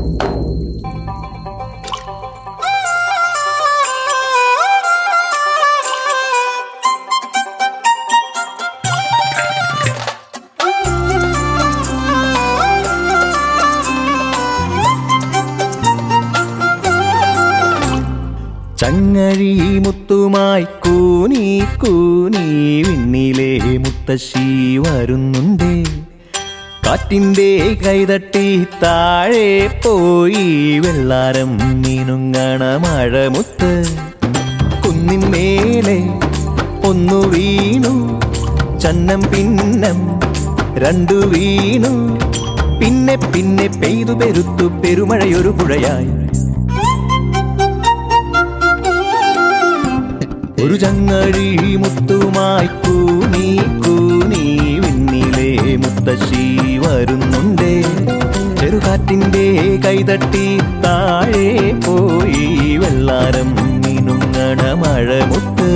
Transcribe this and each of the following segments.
ചങ്ങഴി മുത്തുമായി കൂനി കൂനി വിണ്ണിലെ മുത്തശ്ശി വരുന്നുണ്ടേ കാറ്റിന്റെ കൈതട്ടി താഴെ പോയി വെള്ളാരം മീനുങ്ങണ മഴമുത്ത് കുന്നിന്മേലെ ഒന്നു വീണു ചന്നം പിന്നം രണ്ടു വീണു പിന്നെ പിന്നെ പെയ്തു പെരുത്തു പെരുമഴയൊരു പുഴയായി ഒരു ചങ്ങഴി മുത്തുമായി കൂനി കൂനി വിണ്ണിലെ മുത്തശ്ശി വരുന്നുണ്ടേ ചെറുകാറ്റിന്റെ കൈതട്ടി താഴെ പോയി വെള്ളാരം മീനുങ്ങണ മഴമുത്ത്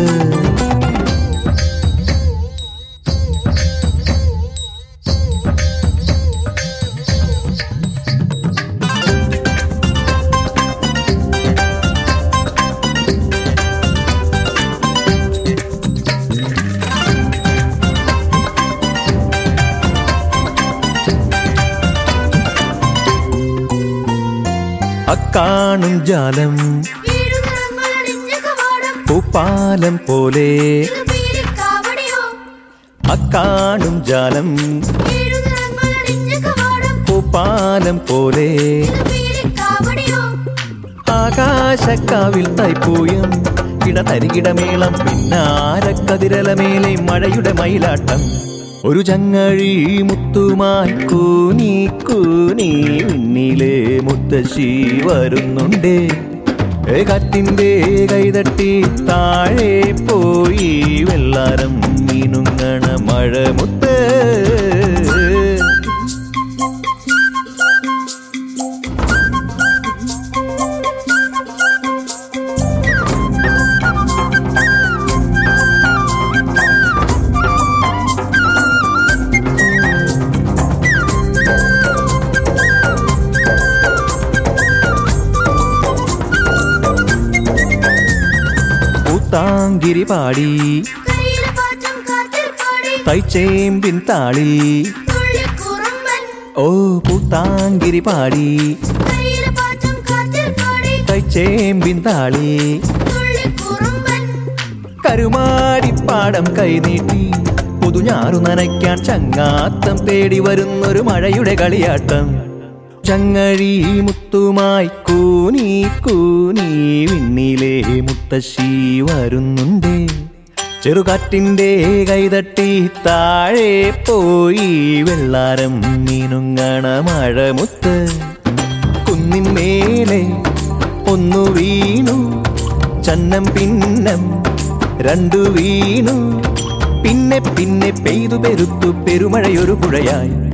അക്കാണും ജാലം വീടുകളടിഞ്ഞ കവാടം പൂപ്പാലം പോലെ കാവടിയോ അക്കാണും ജാലം വീടുകളടിഞ്ഞ കവാടം പൂപ്പാലം പോലെ കാവടിയോ ആകാശക്കാവിൽ തൈപ്പൂയം ഇടതരികിടമേളം പിന്നാരക്കതിരലമേലെ മഴയുടെ മയിലാട്ടം ഒരു ചങ്ങഴി മുത്തുമായി കൂനി കൂനി വിണ്ണിലെ മുത്തശ്ശി വരുന്നുണ്ടേ ഏ കാറ്റിന്റെ കൈതട്ടി താഴെ പോയി വെള്ളാരം മീനുങ്ങണ മഴമുത്ത് പൂത്താങ്കിരി പാടി കരയിലെ പാറ്റം കാറ്റിൽ പാടി തൈച്ചേമ്പിൻ താളിൽ തുള്ളിക്കുറുമ്പൻ ഓ പൂത്താങ്കിരി പാടി കരയിലെ പാറ്റം കാറ്റിൽ പാടി തൈച്ചേമ്പിൻ താളിൽ തുള്ളിക്കുറുമ്പൻ കരുമാടിപ്പാടം കൈനീട്ടി പുതുഞാറു നനയ്ക്കാൻ ചങ്ങാത്തം തേടി വരുന്നൊരു മഴയുടെ കളിയാട്ടം ചങ്ങഴി മുത്തുമായി കൂനി കൂനി വിണ്ണിലെ മുത്തശ്ശി വരുന്നുണ്ടേ ചെറുകാറ്റിന്റെ കൈതട്ടി താഴെ പോയി വെള്ളാരം മീനുങ്ങണ മഴമുത്ത് കുന്നിന്മേലെ ഒന്നു വീണു ചന്നം പിന്നം രണ്ടു വീണു പിന്നെ പിന്നെ പെയ്തു പെരുത്തു പെരുമഴയൊരു പുഴയായി